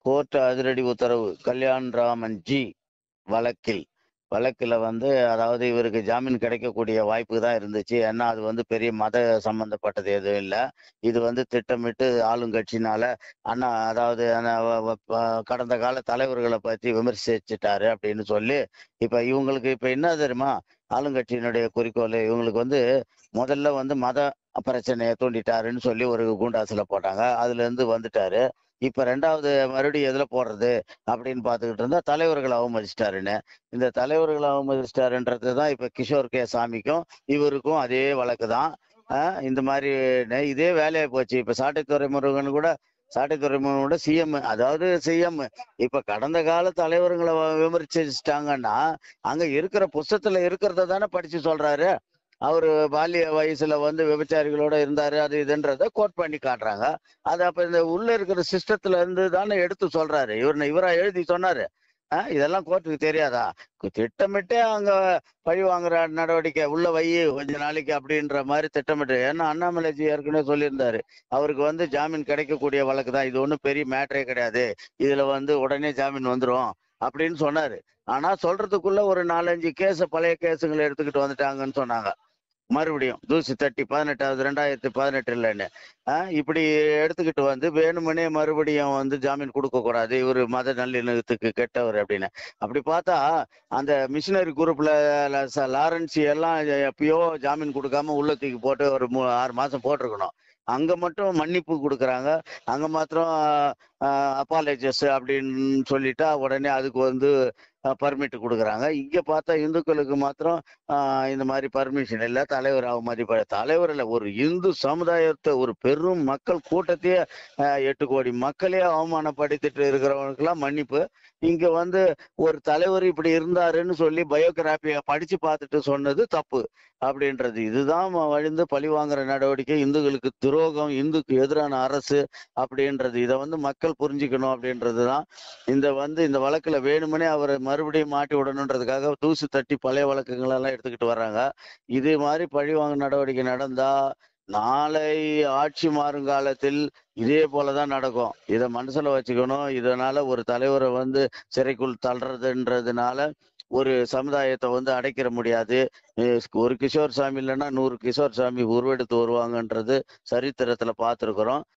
court அதிரடி உத்தரவு Kalyan Raman G வழக்கில் வழக்குல வந்து அதாவது இவருக்கு ஜாமீன் கிடைக்கக்கூடிய வாய்ப்பு தான் இருந்துச்சு ஏன்னா அது வந்து பெரிய மத சம்பந்தப்பட்டது எதுவும் இல்லை இது வந்து திட்டமிட்டு ஆளுங்கட்சினால அண்ணா அதாவது அந்த வ- வ- ப- கடந்த கால தலைவர்களை பத்தி விமர்சிச்சுட்டாரு அப்படின்னு சொல்லி இப்ப இவங்களுக்கு இப்ப என்ன தெரியுமா ஆளுங்கட்சியினுடைய குறிக்கோள் இவங்களுக்கு வந்து முதல்ல வந்து மத பிரச்சனையை தூண்டிட்டாருன்னு சொல்லி ஒரு கூண்டாசுல போட்டாங்க அதுல இருந்து வந்துட்டாரு இப்ப ரெண்டாவது மறுபடியும் எதுல போடுறது அப்படின்னு பார்த்துக்கிட்டு இருந்தா தலைவர்களை அவமதிச்சிட்டாருன்னு இந்த தலைவர்களை அவமதிச்சிட்டாருன்றது தான் இப்ப கிஷோர் கே சாமிக்கும் இவருக்கும் அதே வழக்கு தான் ஆஹ் இந்த மாதிரி நெ- இதே வேலையா போச்சு இப்ப சாட்டைத்துறை முருகன் கூட சாட்டைத்துறை முருகன் கூட சிஎம் அதாவது சிஎம் இப்ப கடந்த கால தலைவர்களை வ- விமர்சிச்சிட்டாங்கன்னா அங்க இருக்கிற புஸ்தத்துல இருக்கிறத தானே படிச்சு சொல்றாரு அவரு பாலிய வயசுல வந்து விபச்சாரிகளோட இருந்தாரு அது இதுன்றத கோட் பண்ணி காட்டுறாங்க அது அப்ப இந்த உள்ள இருக்கிற சிஸ்டத்துல இருந்து தானே எடுத்து சொல்றாரு இவர் இவரா எழுதி சொன்னாரு ஆஹ் இதெல்லாம் கோர்ட்டுக்கு தெரியாதா கு- திட்டமிட்டே அங்க பழி வாங்குற நடவடிக்கை உள்ள வை கொஞ்ச நாளைக்கு அப்படின்ற மாதிரி திட்டமிட்டு ஏன்னா அண்ணாமலைஜி ஏற்கனவே சொல்லியிருந்தாரு அவருக்கு வந்து ஜாமீன் கிடைக்கக்கூடிய வழக்கு தான் இது ஒன்றும் பெரிய மேட்டரே கிடையாது இதுல வந்து உடனே ஜாமீன் வந்துரும் அப்படின்னு சொன்னாரு ஆனா சொல்றதுக்குள்ள ஒரு நாலஞ்சு கேஸ் பழைய கேஸுங்களை எடுத்துக்கிட்டு வந்துட்டாங்கன்னு சொன்னாங்க மறுபடியும் தூசி தட்டி பதினெட்டாவது ரெண்டாயிரத்தி பதினெட்டு இல்லைன்னு ஆஹ் இப்படி எடுத்துக்கிட்டு வந்து வேணுமனே மறுபடியும் வந்து ஜாமீன் கொடுக்க கூடாது இவர் மத நல்லிணக்கத்துக்கு கெட்டவர் அப்படின்னு அப்படி பார்த்தா அந்த மிஷினரி குரூப்ல ல- ச- லாரன்சி எல்லாம் எப்பயோ ஜாமீன் கொடுக்காம உள்ள தூக்கி போட்டு ஒரு மூ ஆறு மாசம் போட்டிருக்கணும் அங்க மட்டும் மன்னிப்பு கொடுக்குறாங்க அங்க மாத்திரம் அப்பாலஜஸ் அப்படின்னு சொல்லிட்டா உடனே அதுக்கு வந்து பர்மிட் கொடுக்குறாங்க இங்க பார்த்தா இந்துக்களுக்கு மாத்திரம் ஆஹ் இந்த மாதிரி பர்மிஷன் இல்லை தலைவர் அவமதிப்ப தலைவர் இல்லை ஒரு இந்து சமுதாயத்தை ஒரு பெரும் மக்கள் கூட்டத்தையே ஆஹ் எட்டு கோடி மக்களே அவமானப்படுத்திட்டு இருக்கிறவங்களுக்கெல்லாம் மன்னிப்பு இங்க வந்து ஒரு தலைவர் இப்படி இருந்தாருன்னு சொல்லி பயோகிராபியை படிச்சு பார்த்துட்டு சொன்னது தப்பு அப்படின்றது இதுதான் ம- வழிந்து பழி வாங்குற நடவடிக்கை இந்துக்களுக்கு துரோகம் இந்துக்கு எதிரான அரசு அப்படின்றது இதை வந்து மக்கள் புரிஞ்சுக்கணும் அப்படின்றது தான் இந்த வந்து இந்த வழக்குல வேணுமனே அவரை மறுபடியும் மாட்டி விடணுன்றதுக்காக தூசு தட்டி பழைய வழக்குகளெல்லாம் எடுத்துக்கிட்டு வர்றாங்க இது மாதிரி பழி வாங்க நடவடிக்கை நடந்தா நாளை ஆட்சி மாறும் காலத்தில் இதே போலதான் நடக்கும் இதை மனசுல வச்சுக்கணும் இதனால ஒரு தலைவரை வந்து சிறைக்குள் தள்ளுறதுன்றதுனால ஒரு சமுதாயத்தை வந்து அடைக்கிற முடியாது அஹ் ஒரு கிஷோர் சாமி இல்லைன்னா நூறு கிஷோர் சாமி உருவெடுத்து வருவாங்கன்றது சரித்திரத்துல பார்த்துருக்குறோம்